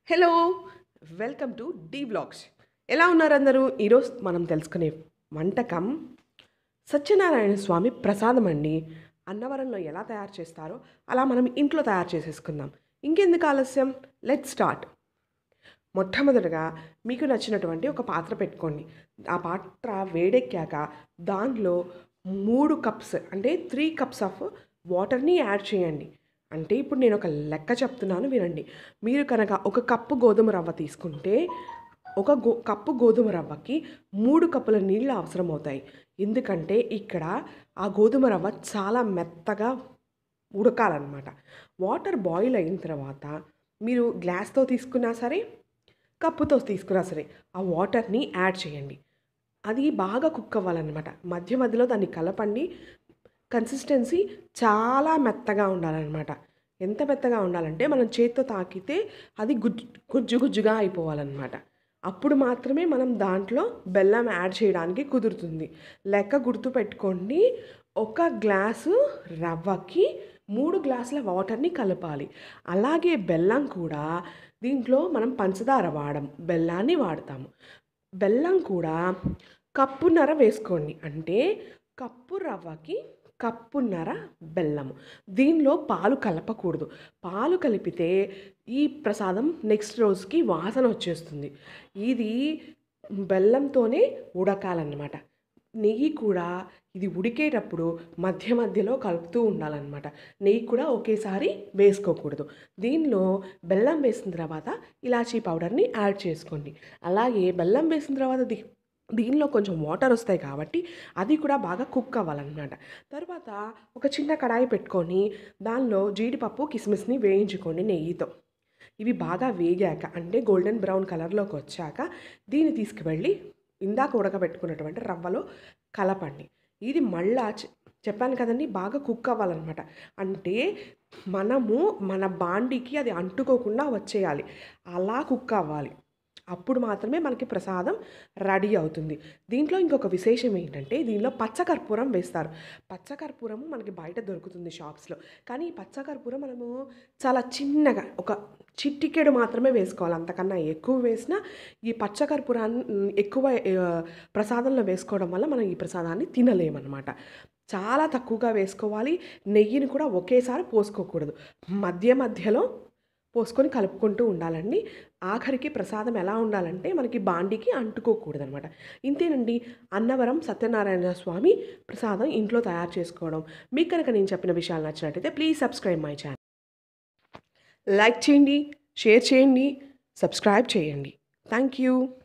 hello welcome to the blogs ఎలా ఉన్నారు అందరూ ఈరోజు మనం తెలుసుకునే వంటకం సత్యనారాయణ స్వామి ప్రసాదం అండి అన్నవరంలో ఎలా తయారు చేస్తారో అలా మనం ఇంట్లో తయారు చేసేసుకుందాం ఇంకెందుకు ఆలస్యం లెట్ స్టార్ట్ మొట్టమొదటగా మీకు నచ్చినటువంటి ఒక పాత్ర పెట్టుకోండి ఆ పాత్ర వేడెక్కాక దానిలో మూడు కప్స్ అంటే త్రీ కప్స్ ఆఫ్ వాటర్ని యాడ్ చేయండి అంటే ఇప్పుడు నేను ఒక లెక్క చెప్తున్నాను వినండి మీరు కనుక ఒక కప్పు గోధుమ రవ్వ తీసుకుంటే ఒక గో కప్పు గోధుమ రవ్వకి మూడు కప్పుల నీళ్ళు అవసరం అవుతాయి ఎందుకంటే ఇక్కడ ఆ గోధుమ రవ్వ చాలా మెత్తగా ఉడకాలన్నమాట వాటర్ బాయిల్ అయిన తర్వాత మీరు గ్లాస్తో తీసుకున్నా సరే కప్పుతో తీసుకున్నా సరే ఆ వాటర్ని యాడ్ చేయండి అది బాగా కుక్ అవ్వాలన్నమాట మధ్య మధ్యలో దాన్ని కలపండి కన్సిస్టెన్సీ చాలా మెత్తగా ఉండాలన్నమాట ఎంత మెత్తగా ఉండాలంటే మనం చేత్తో తాకితే అది గుజ్జు గుజ్జు గుజ్జుగా అయిపోవాలన్నమాట అప్పుడు మాత్రమే మనం దాంట్లో బెల్లం యాడ్ చేయడానికి కుదురుతుంది లెక్క గుర్తు పెట్టుకోండి ఒక గ్లాసు రవ్వకి మూడు గ్లాసుల వాటర్ని కలపాలి అలాగే బెల్లం కూడా దీంట్లో మనం పంచదార వాడం బెల్లాన్ని వాడతాము బెల్లం కూడా కప్పున్నర వేసుకోండి అంటే కప్పు రవ్వకి కప్పున్నర బెల్లము దీనిలో పాలు కలపకూడదు పాలు కలిపితే ఈ ప్రసాదం నెక్స్ట్ రోజుకి వాసన వచ్చేస్తుంది ఇది బెల్లంతోనే ఉడకాలన్నమాట నెయ్యి కూడా ఇది ఉడికేటప్పుడు మధ్య మధ్యలో కలుపుతూ ఉండాలన్నమాట నెయ్యి కూడా ఒకేసారి వేసుకోకూడదు దీనిలో బెల్లం వేసిన తర్వాత ఇలాచీ పౌడర్ని యాడ్ చేసుకోండి అలాగే బెల్లం వేసిన తర్వాత ది దీనిలో కొంచెం వాటర్ వస్తాయి కాబట్టి అది కూడా బాగా కుక్ అవ్వాలన్నమాట తర్వాత ఒక చిన్న కడాయి పెట్టుకొని దానిలో జీడిపప్పు కిస్మిస్ని వేయించుకోండి నెయ్యితో ఇవి బాగా వేగాక అంటే గోల్డెన్ బ్రౌన్ కలర్లోకి వచ్చాక దీన్ని తీసుకువెళ్ళి ఇందాక ఉడకబెట్టుకున్నటువంటి రవ్వలో కలపండి ఇది మళ్ళా చె- చెప్పాను కదండి బాగా కుక్ అవ్వాలన్నమాట అంటే మనము మన బాండీకి అది అంటుకోకుండా వచ్చేయాలి అలా కుక్ అవ్వాలి అప్పుడు మాత్రమే మనకి ప్రసాదం రెడీ అవుతుంది దీంట్లో ఇంకొక విశేషం ఏంటంటే దీనిలో పచ్చకర్పూరం వేస్తారు పచ్చకర్పూరం మనకి బయట దొరుకుతుంది షాప్స్లో కానీ ఈ పచ్చకర్పూరం మనము చాలా చిన్నగా ఒక చిట్టికెడు మాత్రమే వేసుకోవాలి అంతకన్నా ఎక్కువ వేసినా ఈ పచ్చకర్పూరాన్ని మ్, ఎక్కువ ఆ, ప్రసాదంలో వేసుకోవడం వల్ల మనం ఈ ప్రసాదాన్ని తినలేమన్నమాట చాలా తక్కువగా వేసుకోవాలి నెయ్యిని కూడా ఒకేసారి పోసుకోకూడదు మధ్య మధ్యలో పోసుకొని కలుపుకుంటూ ఉండాలండి ఆఖరికి ప్రసాదం ఎలా ఉండాలంటే మనకి బాండికి అంటుకోకూడదు అనమాట ఇంతేనండి అన్నవరం సత్యనారాయణ స్వామి ప్రసాదం ఇంట్లో తయారు చేసుకోవడం మీకు కనుక నేను చెప్పిన విషయాలు నచ్చినట్టయితే please subscribe my channel like చేయండి షేర్ చేయండి సబ్స్క్రైబ్ చేయండి థ్యాంక్ యూ